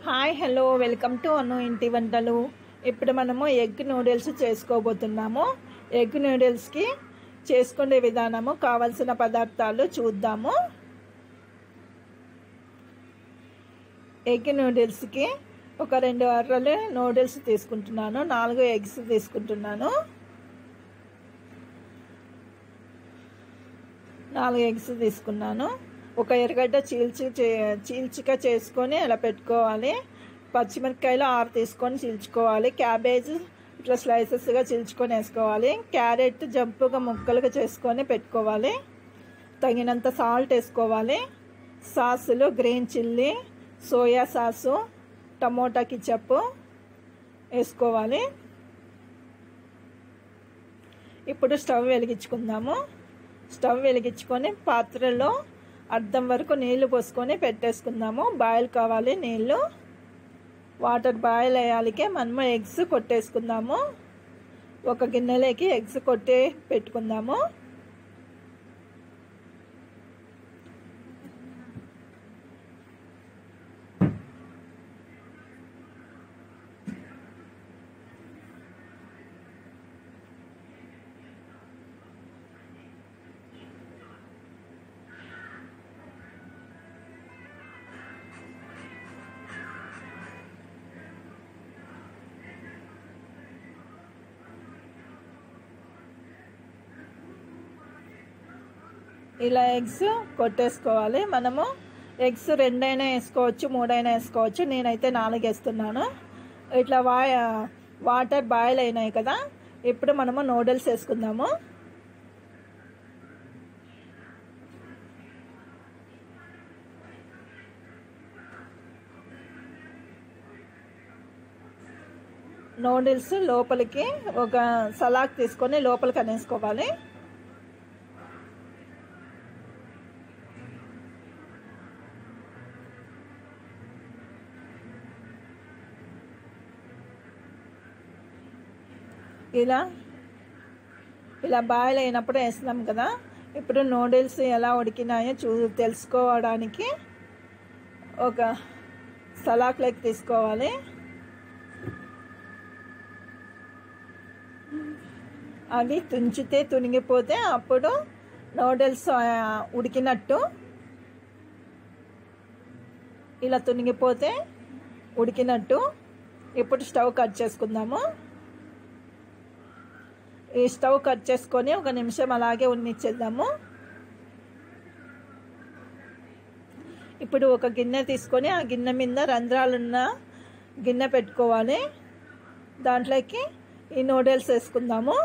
hi hello welcome to Anu ఇంటి వంటలు ఇప్పుడు మనము ఎగ్ నూడిల్స్ చేసుకోబోతున్నాము ఎగ్ నూడిల్స్కి చేసుకునే విధానము కావలసిన పదార్థాలు చూద్దాము ఎగ్ నూడిల్స్కి ఒక రెండు అర్రలు నూడిల్స్ తీసుకుంటున్నాను నాలుగు ఎగ్స్ తీసుకుంటున్నాను నాలుగు ఎగ్స్ తీసుకున్నాను ఒక ఎర్రగడ్డ చీల్చి చీల్చిక చేసుకొని అలా పెట్టుకోవాలి పచ్చిమిరపకాయలు ఆరు తీసుకొని చీల్చుకోవాలి క్యాబేజ్ ఇట్లా స్లైసెస్గా చీల్చుకొని వేసుకోవాలి క్యారెట్ జంపుగా ముక్కలుగా చేసుకొని పెట్టుకోవాలి తగినంత సాల్ట్ వేసుకోవాలి సాసులు green chilli soya sauce tomato ketchup వేసుకోవాలి ఇప్పుడు స్టవ్ వెలిగించుకుందాము స్టవ్ వెలిగించుకొని పాత్రలో అర్ధం వరకు నీళ్లు పోసుకొని పెట్టేసుకుందాము బాయిల్ కావాలి నీళ్ళు వాటర్ బాయిల్ అయ్యాలికే మనము ఎగ్స్ కొట్టేసుకుందాము ఒక గిన్నెలోకి ఎగ్స్ కొట్టే పెట్టుకుందాము ఇలా ఎగ్స్ కొట్టేసుకోవాలి మనము ఎగ్స్ రెండైనా వేసుకోవచ్చు మూడైనా వేసుకోవచ్చు నేనైతే నాలుగు వేస్తున్నాను ఇట్లా వా వాటర్ బాయిల్ అయినాయి కదా ఇప్పుడు మనము నూడిల్స్ వేసుకుందాము నూడిల్స్ లోపలికి ఒక సలాక్ తీసుకొని లోపలికి అనేసుకోవాలి ఇలా ఇలా బాయిల్ అయినప్పుడు వేస్తున్నాం కదా ఇప్పుడు నూడిల్స్ ఎలా ఉడికినాయో చూ తెలుసుకోవడానికి ఒక సలాక్లోకి తీసుకోవాలి అవి తుంచితే తునిగిపోతే అప్పుడు నూడిల్స్ ఉడికినట్టు ఇలా తునిగిపోతే ఉడికినట్టు ఇప్పుడు స్టవ్ కట్ చేసుకుందాము ఈ స్టవ్ కట్ చేసుకొని ఒక నిమిషం అలాగే ఉన్నిచ్చేద్దాము ఇప్పుడు ఒక గిన్నె తీసుకొని ఆ గిన్నె మీద రంధ్రాలున్న గిన్నె పెట్టుకోవాలి దాంట్లోకి ఈ నూడిల్స్ వేసుకుందాము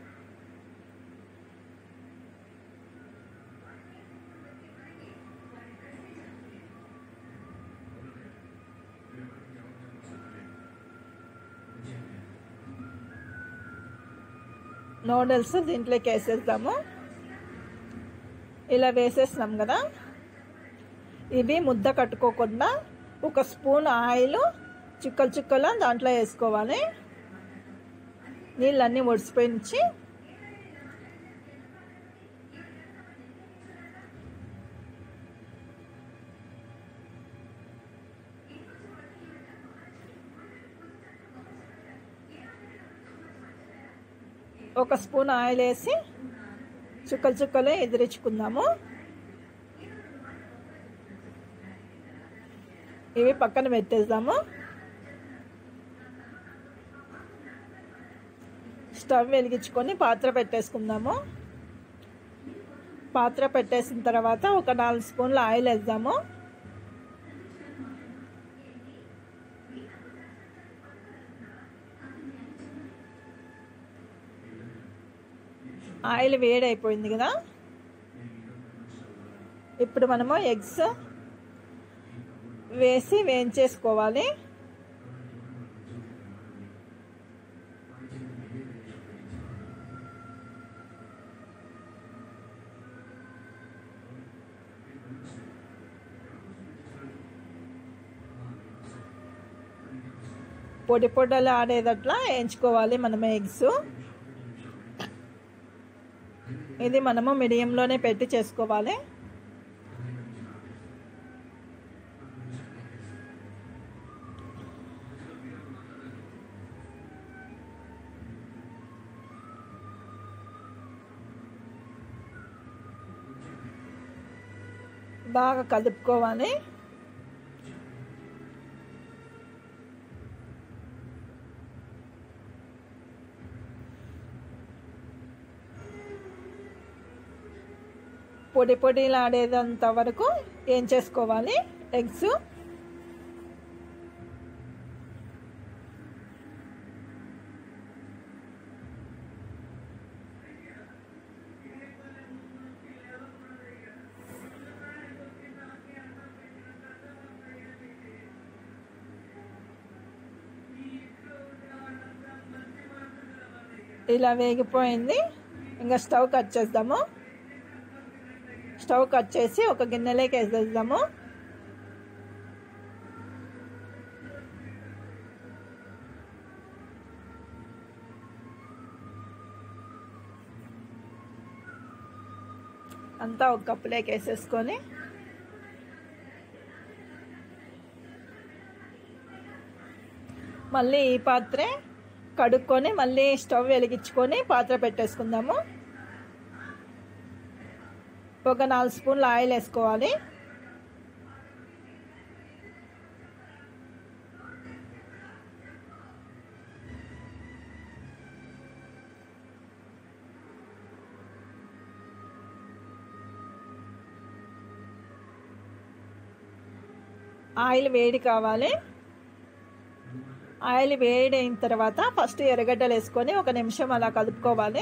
నూడిల్స్ దీంట్లోకి వేసేద్దాము ఇలా వేసేసినాం కదా ఇవి ముద్ద కట్టుకోకుండా ఒక స్పూన్ ఆయిల్ చుక్కలు చుక్కల దాంట్లో వేసుకోవాలి నీళ్ళన్నీ ఒడిసిపోయించి ఒక స్పూన్ ఆయిల్ వేసి చుక్కలు చుక్కలు ఎదిరించుకుందాము ఇవి పక్కన పెట్టేద్దాము స్టవ్ వెలిగించుకొని పాత్ర పెట్టేసుకుందాము పాత్ర పెట్టేసిన తర్వాత ఒక నాలుగు స్పూన్ల ఆయిల్ వేద్దాము ఆయిల్ వేడైపోయింది కదా ఇప్పుడు మనము ఎగ్స్ వేసి వేయించేసుకోవాలి పొడి పొడలు ఆడేదట్లా వేయించుకోవాలి మనము ఎగ్స్ ఇది మనము మీడియంలోనే పెట్టి చేసుకోవాలి బాగా కలుపుకోవాలి పొడి పొడిలాడేదంత వరకు ఏం చేసుకోవాలి ఎగ్స్ ఇలా వేగిపోయింది ఇంకా స్టవ్ కట్ చేద్దాము స్టవ్ కట్ చేసి ఒక గిన్నెలోకి వేసేద్దాము అంతా ఒక కప్పులోకి వేసేసుకొని మళ్ళీ ఈ పాత్రే కడుక్కొని మళ్ళీ స్టవ్ వెలిగించుకొని పాత్ర పెట్టేసుకుందాము ఒక నాలుగు స్పూన్లు ఆయిల్ వేసుకోవాలి ఆయిల్ వేడి కావాలి ఆయిల్ వేడి అయిన తర్వాత ఫస్ట్ ఎర్రగడ్డలు వేసుకొని ఒక నిమిషం అలా కలుపుకోవాలి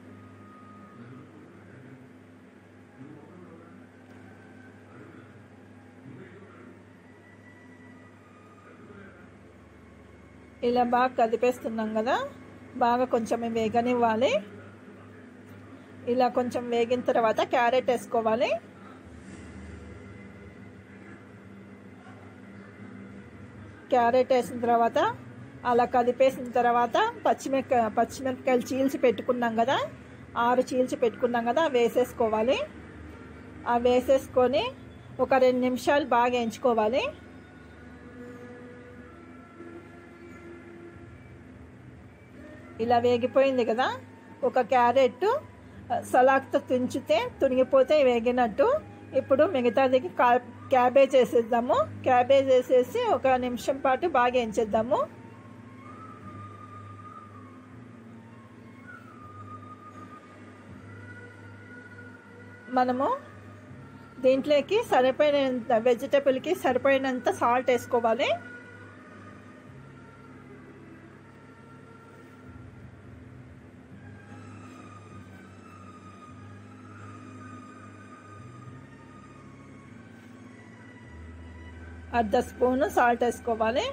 ఇలా బాగా కదిపేస్తున్నాం కదా బాగా కొంచెం వేగనివ్వాలి ఇలా కొంచెం వేగిన తర్వాత క్యారెట్ వేసుకోవాలి క్యారెట్ వేసిన తర్వాత అలా కదిపేసిన తర్వాత పచ్చిమిరపకాయ పచ్చిమిరపకాయలు చీల్చి పెట్టుకున్నాం కదా ఆరు చీల్చి పెట్టుకున్నాం కదా అవి వేసేసుకోవాలి అవి వేసేసుకొని ఒక రెండు నిమిషాలు బాగా ఎంచుకోవాలి ఇలా వేగిపోయింది కదా ఒక క్యారెట్ సలాక్తో తుంచితే తునిగిపోతే వేగినట్టు ఇప్పుడు మిగతాది కా క్యాబేజ్ వేసేద్దాము క్యాబేజ్ వేసేసి ఒక నిమిషం పాటు బాగా ఎంచేద్దాము మనము దీంట్లోకి సరిపోయినంత వెజిటబుల్కి సరిపోయినంత సాల్ట్ వేసుకోవాలి అర్ధ స్పూను సాల్ట్ వేసుకోవాలి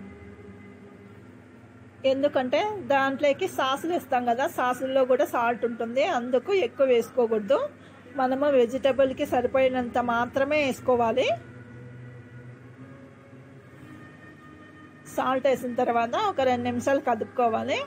ఎందుకంటే దాంట్లోకి సాసులు వేస్తాం కదా సాసుల్లో కూడా సాల్ట్ ఉంటుంది అందుకు ఎక్కువ వేసుకోకూడదు మనము వెజిటబుల్కి సరిపోయినంత మాత్రమే వేసుకోవాలి సాల్ట్ వేసిన తర్వాత ఒక రెండు నిమిషాలు కదుపుకోవాలి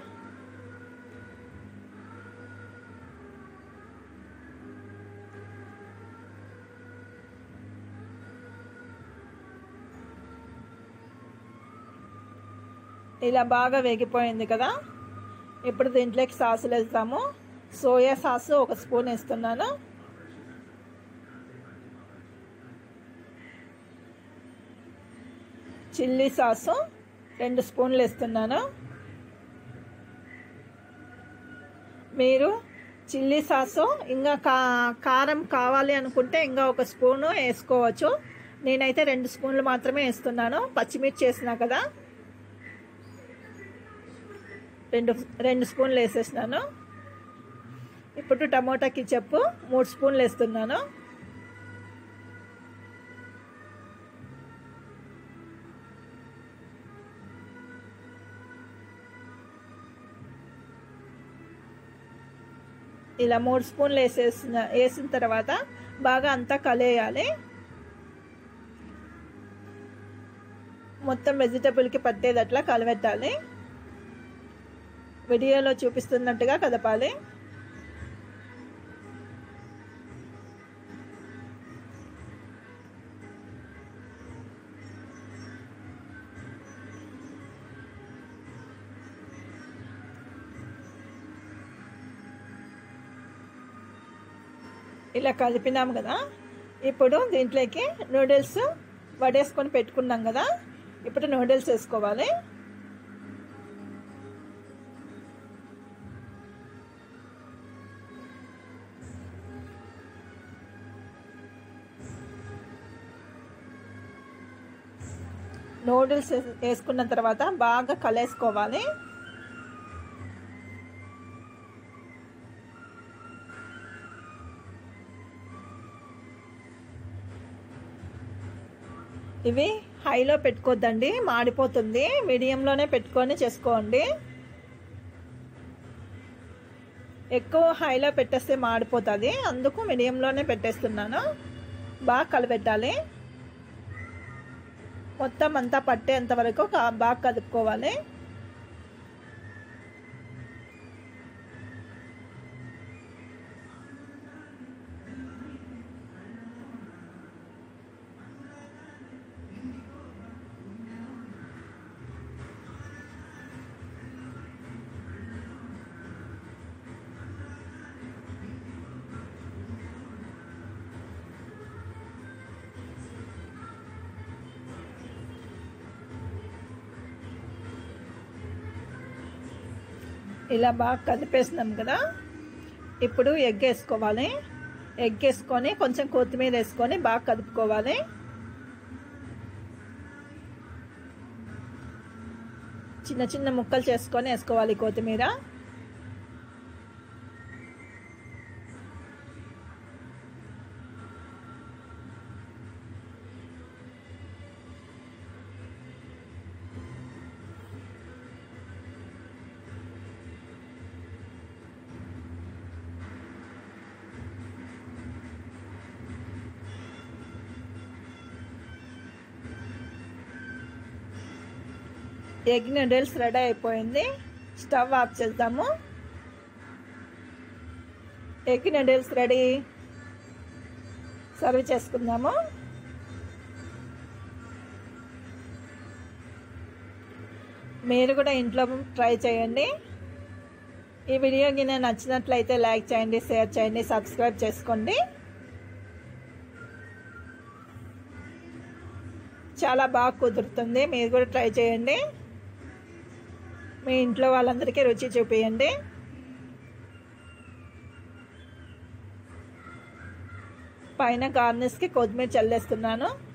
ఇలా బాగా వేగిపోయింది కదా ఇప్పుడు దీంట్లోకి సాసులు వేస్తాము సోయా సాసు ఒక స్పూన్ వేస్తున్నాను చిల్లీ సాసు రెండు స్పూన్లు వేస్తున్నాను మీరు చిల్లీ సాసు ఇంకా కా కారం కావాలి అనుకుంటే ఇంకా ఒక స్పూను వేసుకోవచ్చు నేనైతే రెండు స్పూన్లు మాత్రమే వేస్తున్నాను పచ్చిమిర్చి వేసినా కదా రెండు రెండు స్పూన్లు వేసేసినాను ఇప్పుడు టమోటా కిచప్ మూడు స్పూన్లు వేస్తున్నాను ఇలా మూడు స్పూన్లు వేసేసిన వేసిన తర్వాత బాగా అంతా కలియాలి మొత్తం వెజిటబుల్కి పట్టేదట్లా కలబెట్టాలి వీడియోలో చూపిస్తున్నట్టుగా కదపాలి ఇలా కలిపినాం కదా ఇప్పుడు దీంట్లోకి నూడిల్స్ వడేసుకొని పెట్టుకున్నాం కదా ఇప్పుడు నూడిల్స్ వేసుకోవాలి నూడిల్స్ వేసుకున్న తర్వాత బాగా కలేసుకోవాలి ఇవి హైలో పెట్టుకోద్దండి మాడిపోతుంది మీడియంలోనే పెట్టుకొని చేసుకోండి ఎక్కువ హైలో పెట్టేస్తే మాడిపోతుంది అందుకు మీడియంలోనే పెట్టేస్తున్నాను బాగా కలపెట్టాలి మొత్తం అంతా పట్టేంత వరకు బాగా కలుపుకోవాలి ఇలా బాగా కలిపేసినాం కదా ఇప్పుడు ఎగ్ వేసుకోవాలి ఎగ్ వేసుకొని కొంచెం కొత్తిమీర వేసుకొని బాగా కలుపుకోవాలి చిన్న చిన్న ముక్కలు చేసుకొని వేసుకోవాలి కొత్తిమీర ఎగ్ నూడిల్స్ రెడీ అయిపోయింది స్టవ్ ఆఫ్ చేద్దాము ఎగ్ నూడిల్స్ రెడీ సర్వ్ చేసుకుందాము మీరు కూడా ఇంట్లో ట్రై చేయండి ఈ వీడియో గిన్నె నచ్చినట్లయితే లైక్ చేయండి షేర్ చేయండి సబ్స్క్రైబ్ చేసుకోండి చాలా బాగా కుదురుతుంది మీరు కూడా ట్రై చేయండి మీ ఇంట్లో వాళ్ళందరికీ రుచి చూపించండి పైన గార్నిష్కి కొత్తిమీర చల్లేస్తున్నాను